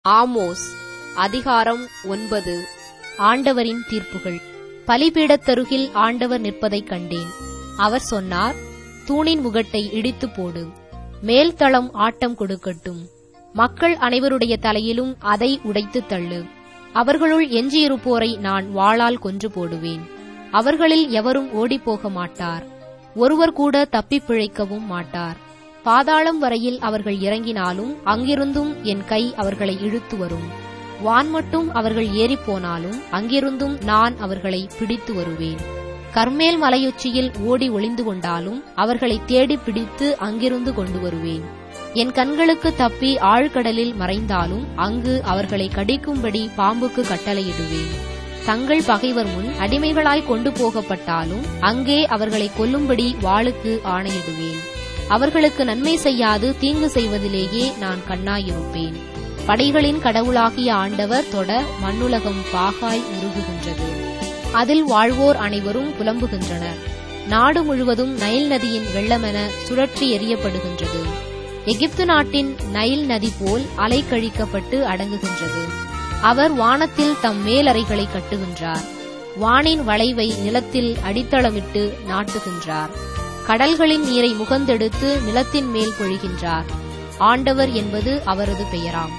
Amos அதிகாரம் ஒன்பது ஆண்டவரின் தீர்ப்புகள் பலிபீடத்தருகில் ஆண்டவர் நிற்பதைக் கண்டேன் அவர் சொன்னார் தூணின் முகட்டை இடித்துப் போடு மேல்தளம் ஆட்டம் கொடுக்கட்டும் மக்கள் அனைவருடைய தலையிலும் அதை உடைத்துத் தள்ளு அவர்களுள் எஞ்சியிருப்போரை நான் வாளால் கொன்று போடுவேன் அவர்களில் எவரும் ஓடிப்போக மாட்டார் ஒருவர் கூட தப்பிப் பிழைக்கவும் மாட்டார் பாதாளம் வரையில் அவர்கள் இறங்கினாலும் அங்கிருந்தும் என் கை அவர்களை இழுத்து வரும் வான் மட்டும் அவர்கள் ஏறிப்போனாலும் அங்கிருந்தும் நான் அவர்களை பிடித்து வருவேன் கர்மேல் மலையுச்சியில் ஓடி ஒளிந்து கொண்டாலும் அவர்களை தேடி பிடித்து அங்கிருந்து கொண்டு வருவேன் என் கண்களுக்கு தப்பி ஆழ்கடலில் மறைந்தாலும் அங்கு அவர்களை கடிக்கும்படி பாம்புக்கு கட்டளையிடுவேன் தங்கள் பகைவர் முன் அடிமைகளாய் கொண்டு போகப்பட்டாலும் அங்கே அவர்களை கொல்லும்படி வாளுக்கு ஆணையிடுவேன் அவர்களுக்கு நன்மை செய்யாது தீங்கு செய்வதிலேயே நான் கண்ணாயிருப்பேன் படைகளின் கடவுளாகிய ஆண்டவர் தொட மண்ணுலகம் பாகாய் உருகுகின்றது அதில் வாழ்வோர் அனைவரும் புலம்புகின்றனர் நாடு முழுவதும் நைல் நதியின் வெள்ளமென சுழற்றி எறியப்படுகின்றது எகிப்து நாட்டின் நைல் நதி போல் அலை கழிக்கப்பட்டு அடங்குகின்றது அவர் வானத்தில் தம் மேலறைகளை கட்டுகின்றார் வானின் வளைவை நிலத்தில் அடித்தளமிட்டு நாட்டுகின்றார் கடல்களின் நீரை முகந்தெடுத்து நிலத்தின் மேல் பொழிகின்றார் ஆண்டவர் என்பது அவரது பெயராம்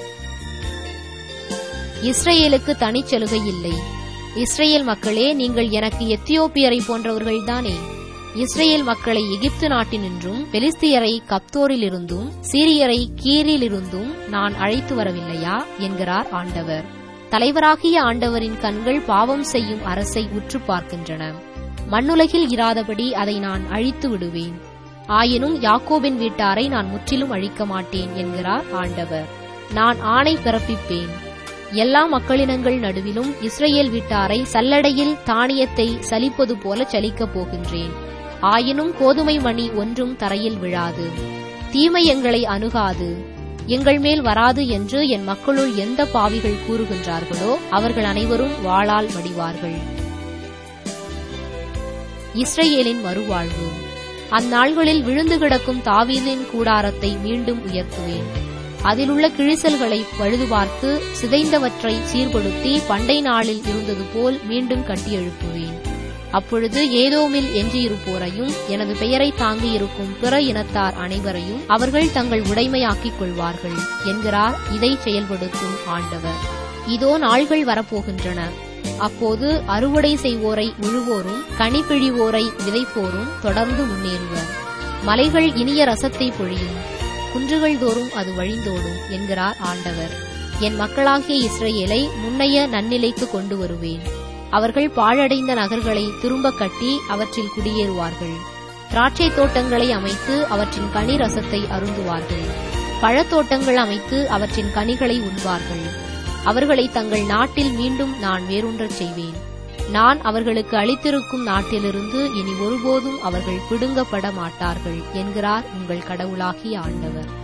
இஸ்ரேலுக்கு தனிச்சலுகை இல்லை இஸ்ரேல் மக்களே நீங்கள் எனக்கு எத்தியோப்பியரை போன்றவர்கள்தானே இஸ்ரேல் மக்களை எகிப்து நாட்டினின்றும் பெலிஸ்தியரை கப்தோரிலிருந்தும் சீரியரை கீரிலிருந்தும் நான் அழைத்து வரவில்லையா என்கிறார் ஆண்டவர் தலைவராகிய ஆண்டவரின் கண்கள் பாவம் செய்யும் அரசை உற்று பார்க்கின்றன மண்ணுலகில் இராதபடி அதை நான் அழித்து விடுவேன் ஆயினும் யாக்கோபின் வீட்டாரை நான் முற்றிலும் அழிக்க மாட்டேன் என்கிறார் ஆண்டவர் நான் ஆணை பிறப்பிப்பேன் எல்லா மக்களினங்கள் நடுவிலும் இஸ்ரேல் வீட்டாரை சல்லடையில் தானியத்தை சலிப்பது போல சலிக்கப் போகின்றேன் ஆயினும் கோதுமை மணி ஒன்றும் தரையில் விழாது தீமை எங்களை அணுகாது எங்கள் மேல் வராது என்று என் மக்களுள் எந்த பாவிகள் கூறுகின்றார்களோ அவர்கள் அனைவரும் வாளால் மடிவார்கள் இஸ்ரேலின் மறுவாழ்வு அந்நாள்களில் விழுந்து கிடக்கும் தாவீதின் கூடாரத்தை மீண்டும் உயர்த்துவேன் அதிலுள்ள கிழிசல்களை பழுது பார்த்து சிதைந்தவற்றை சீர்படுத்தி பண்டை நாளில் இருந்தது போல் மீண்டும் கட்டியெழுப்புவேன் அப்பொழுது ஏதோமில் எஞ்சியிருப்போரையும் எனது பெயரை தாங்கியிருக்கும் பிற இனத்தார் அனைவரையும் அவர்கள் தங்கள் உடைமையாக்கிக் கொள்வார்கள் என்கிறார் இதை செயல்படுத்தும் ஆண்டவர் இதோ நாள்கள் வரப்போகின்றன அப்போது அறுவடை செய்வோரை உழுவோரும் கனிப்பிழிவோரை விதைப்போரும் தொடர்ந்து முன்னேறுவர் மலைகள் இனிய ரசத்தை பொழியும் குன்றுகள் தோறும் அது வழிந்தோடும் என்கிறார் ஆண்டவர் என் மக்களாகிய இஸ்ரேலை முன்னைய நன்னிலைக்கு கொண்டு வருவேன் அவர்கள் பாழடைந்த நகர்களை திரும்ப கட்டி அவற்றில் குடியேறுவார்கள் திராட்சை தோட்டங்களை அமைத்து அவற்றின் கனி ரசத்தை அருந்துவார்கள் பழத்தோட்டங்கள் அமைத்து அவற்றின் கனிகளை உண்பார்கள் அவர்களை தங்கள் நாட்டில் மீண்டும் நான் வேரூன்றச் செய்வேன் நான் அவர்களுக்கு அளித்திருக்கும் நாட்டிலிருந்து இனி ஒருபோதும் அவர்கள் பிடுங்கப்பட மாட்டார்கள் என்கிறார் உங்கள் கடவுளாகிய ஆண்டவர்